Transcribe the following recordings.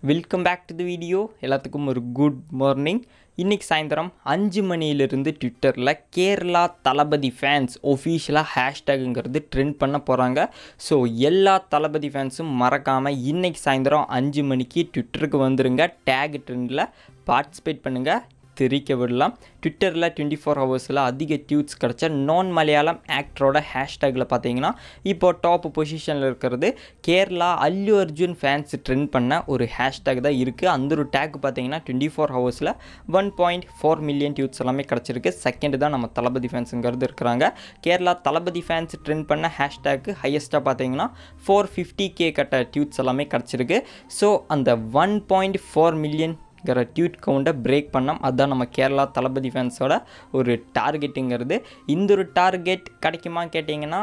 welcome back to the video எல்லாத்துக்கும் ஒரு good morning இன்றைக்கி சாயந்தரம் அஞ்சு மணியிலிருந்து ட்விட்டரில் கேரளா தளபதி ஃபேன்ஸ் ஒஃபீஷியலாக ஹேஷ்டேக்குங்கிறது ட்ரெண்ட் பண்ண போகிறாங்க ஸோ எல்லா தளபதி ஃபேன்ஸும் மறக்காமல் இன்றைக்கி சாயந்தரம் அஞ்சு மணிக்கு ட்விட்டருக்கு வந்துருங்க டேக் ட்ரெண்டில் பார்ட்டிசிபேட் பண்ணுங்கள் தெரிவிக்க விடலாம் ட்விட்டரில் டுவெண்ட்டி ஃபோர் ஹவர்ஸில் அதிக டியூட்ஸ் கிடச்ச நான் மலையாளம் ஆக்டரோட ஹேஷ்டேக்கில் பார்த்தீங்கன்னா இப்போ டாப் பொசிஷனில் இருக்கிறது கேரளா அல்லு அர்ஜுன் ஃபேன்ஸ் ட்ரெண்ட் பண்ண ஒரு ஹேஷ்டேக் தான் இருக்குது அந்த ஒரு டேக் பார்த்தீங்கன்னா டுவெண்ட்டி ஃபோர் ஹவர்ஸில் one point four million tweets எல்லாமே கிடச்சிருக்கு செகண்ட் தான் நம்ம தளபதி ஃபேன்ஸுங்கிறது இருக்கிறாங்க கேரளா தளபதி ஃபேன்ஸ் ட்ரெண்ட் பண்ண ஹேஷ்டேக்கு ஹையஸ்ட்டாக பார்த்தீங்கன்னா ஃபோர் ஃபிஃப்டி கே கட்ட டியூட்ஸ் எல்லாமே கிடச்சிருக்கு ஸோ அந்த ஒன் பாயிண்ட் ஃபோர் மில்லியன் ங்கிற டியூட் கவுண்டை பிரேக் பண்ணோம் அதுதான் நம்ம கேரளா தளபதி ஃபேன்ஸோட ஒரு டார்கெட்டுங்கிறது இந்த ஒரு டார்கெட் கிடைக்குமா கேட்டிங்கன்னா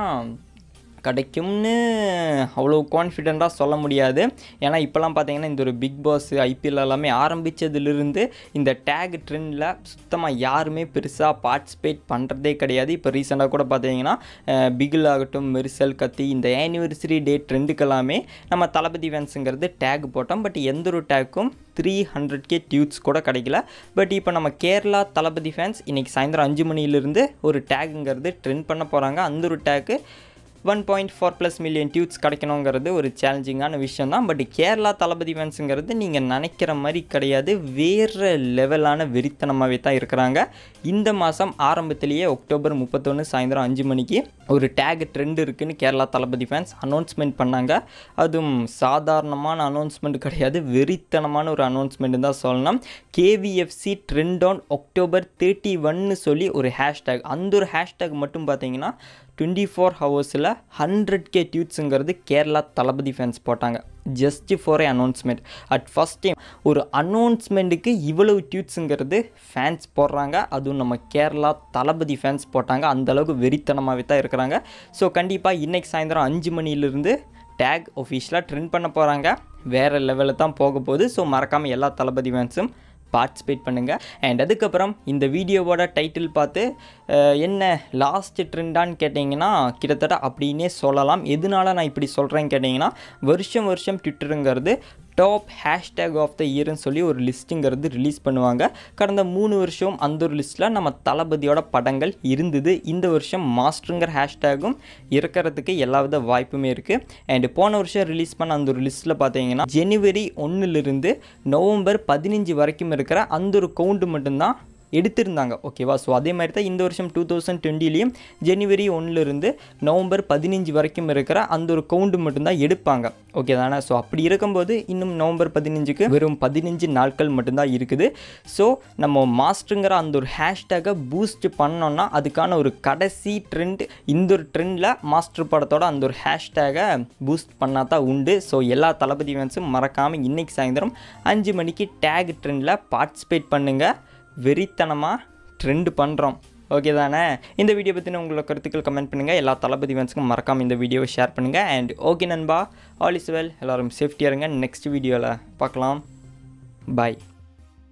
கிடைக்கும்னு அவ்வளோ கான்ஃபிடெண்ட்டாக சொல்ல முடியாது ஏன்னா இப்போலாம் பார்த்தீங்கன்னா இந்த ஒரு பிக் பாஸ் ஐபிஎல் எல்லாமே ஆரம்பித்ததுலேருந்து இந்த டேக் ட்ரெண்டில் சுத்தமாக யாருமே பெருசாக பார்ட்டிசிபேட் பண்ணுறதே கிடையாது இப்போ ரீசெண்டாக கூட பார்த்தீங்கன்னா பிகில் ஆகட்டும் மெரிசல் கத்தி இந்த ஆனிவர்சரி டே ட்ரெண்டுக்கெல்லாமே நம்ம தளபதி ஃபேன்ஸுங்கிறது டேக் போட்டோம் பட் எந்த ஒரு டேக்கும் த்ரீ ஹண்ட்ரட் கே டியூட்ஸ் கூட கிடைக்கல பட் இப்போ நம்ம கேரளா தளபதி ஃபேன்ஸ் இன்றைக்கி சாயந்தரம் அஞ்சு மணியிலிருந்து ஒரு டேக்குங்கிறது ட்ரெண்ட் பண்ண போகிறாங்க அந்த ஒரு tag one point four plus million tweets கிடைக்கணுங்கிறது ஒரு சேலஞ்சிங்கான விஷயம் தான் பட் கேரளா தளபதி ஃபேன்ஸுங்கிறது நீங்கள் நினைக்கிற மாதிரி கிடையாது வேறு லெவலான வெறித்தனமாகவே தான் இருக்கிறாங்க இந்த மாதம் ஆரம்பத்திலேயே அக்டோபர் முப்பத்தொன்று சாயந்தரம் அஞ்சு மணிக்கு ஒரு டேக் ட்ரெண்ட் இருக்குன்னு கேரளா தளபதி ஃபேன்ஸ் அனௌன்ஸ்மெண்ட் பண்ணாங்க அதுவும் சாதாரணமான அனௌன்ஸ்மெண்ட் கிடையாது வெறித்தனமான ஒரு அனௌன்ஸ்மெண்ட் தான் சொல்லணும் KVFC trend on October thirty ஒன்னு சொல்லி ஒரு ஹேஷ்டேக் அந்த ஒரு ஹேஷ்டேக் மட்டும் பார்த்தீங்கன்னா டுவெண்ட்டி ஃபோர் ஹவர்ஸில் ஹண்ட்ரட் கே டியூட்ஸுங்கிறது கேரளா தளபதி ஃபேன்ஸ் போட்டாங்க just for a announcement at first time ஒரு அனௌன்ஸ்மெண்ட்டுக்கு இவ்வளவு டியூட்ஸுங்கிறது ஃபேன்ஸ் போடுறாங்க அதுவும் நம்ம கேரளா தளபதி ஃபேன்ஸ் போட்டாங்க அந்தளவுக்கு வெறித்தனமாகவே தான் இருக்கிறாங்க ஸோ கண்டிப்பாக இன்றைக்கி சாயந்தரம் அஞ்சு மணிலேருந்து டேக் ஒஃபிஷியலாக ட்ரெண்ட் பண்ண போகிறாங்க வேறு லெவலில் தான் போக போகுது ஸோ மறக்காமல் எல்லா தளபதி ஃபேன்ஸும் பார்ட்டிசிபேட் பண்ணுங்கள் அண்ட் அதுக்கப்புறம் இந்த வீடியோவோட டைட்டில் பார்த்து என்ன லாஸ்ட் ட்ரெண்டான்னு கேட்டிங்கன்னா கிட்டத்தட்ட அப்படின்னே சொல்லலாம் எதனால நான் இப்படி சொல்கிறேன்னு கேட்டிங்கன்னா வருஷம் வருஷம் ட்விட்டருங்கிறது டாப் ஹேஷ்டேக் ஆஃப் த இயர்னு சொல்லி ஒரு லிஸ்ட்டுங்கிறது ரிலீஸ் பண்ணுவாங்க கடந்த மூணு வருஷம் அந்த ஒரு லிஸ்ட்டில் நம்ம தளபதியோட படங்கள் இருந்தது இந்த வருஷம் மாஸ்டருங்கிற ஹேஷ்டேகும் இருக்கிறதுக்கு எல்லா வித வாய்ப்புமே இருக்குது அண்ட் போன வருஷம் ரிலீஸ் பண்ண அந்த ஒரு லிஸ்ட்டில் பார்த்தீங்கன்னா ஜனவரி ஒன்றுலேருந்து நவம்பர் பதினஞ்சு வரைக்கும் இருக்கிற அந்த ஒரு கவுண்டு மட்டும்தான் எடுத்திருந்தாங்க ஓகேவா ஸோ அதே மாதிரி தான் இந்த வருஷம் டூ தௌசண்ட் டுவெண்ட்டிலையும் ஜனவரி ஒன்றுலேருந்து நவம்பர் பதினஞ்சு வரைக்கும் இருக்கிற அந்த ஒரு கவுண்டு மட்டும்தான் எடுப்பாங்க ஓகே தானே ஸோ அப்படி இருக்கும்போது இன்னும் நவம்பர் பதினஞ்சுக்கு வெறும் பதினஞ்சு நாட்கள் மட்டும்தான் இருக்குது ஸோ நம்ம மாஸ்டருங்கிற அந்த ஒரு ஹேஷ்டேக்கை பூஸ்ட் பண்ணோன்னா அதுக்கான ஒரு கடைசி ட்ரெண்ட் இந்த ஒரு ட்ரெண்டில் மாஸ்டர் படத்தோட அந்த ஒரு ஹேஷ்டேகை பூஸ்ட் பண்ணால் தான் உண்டு ஸோ எல்லா தளபதி ஃபேன்ஸும் மறக்காமல் இன்றைக்கி சாயந்தரம் அஞ்சு மணிக்கு டேக் ட்ரெண்டில் பார்ட்டிசிபேட் பண்ணுங்கள் வெறித்தனமாக ட்ரெண்ட் பண்ணுறோம் ஓகே தானே இந்த வீடியோ பற்றின உங்களோட கருத்துக்கள் கமெண்ட் பண்ணுங்கள் எல்லா தளபதி ஃபேன்ஸுக்கும் மறக்காமல் இந்த வீடியோவை ஷேர் பண்ணுங்கள் அண்ட் ஓகே நண்பா ஆல் இஸ் வெல் எல்லோரும் சேஃப்டியாக இருங்க நெக்ஸ்ட் வீடியோவில் பார்க்கலாம் பாய்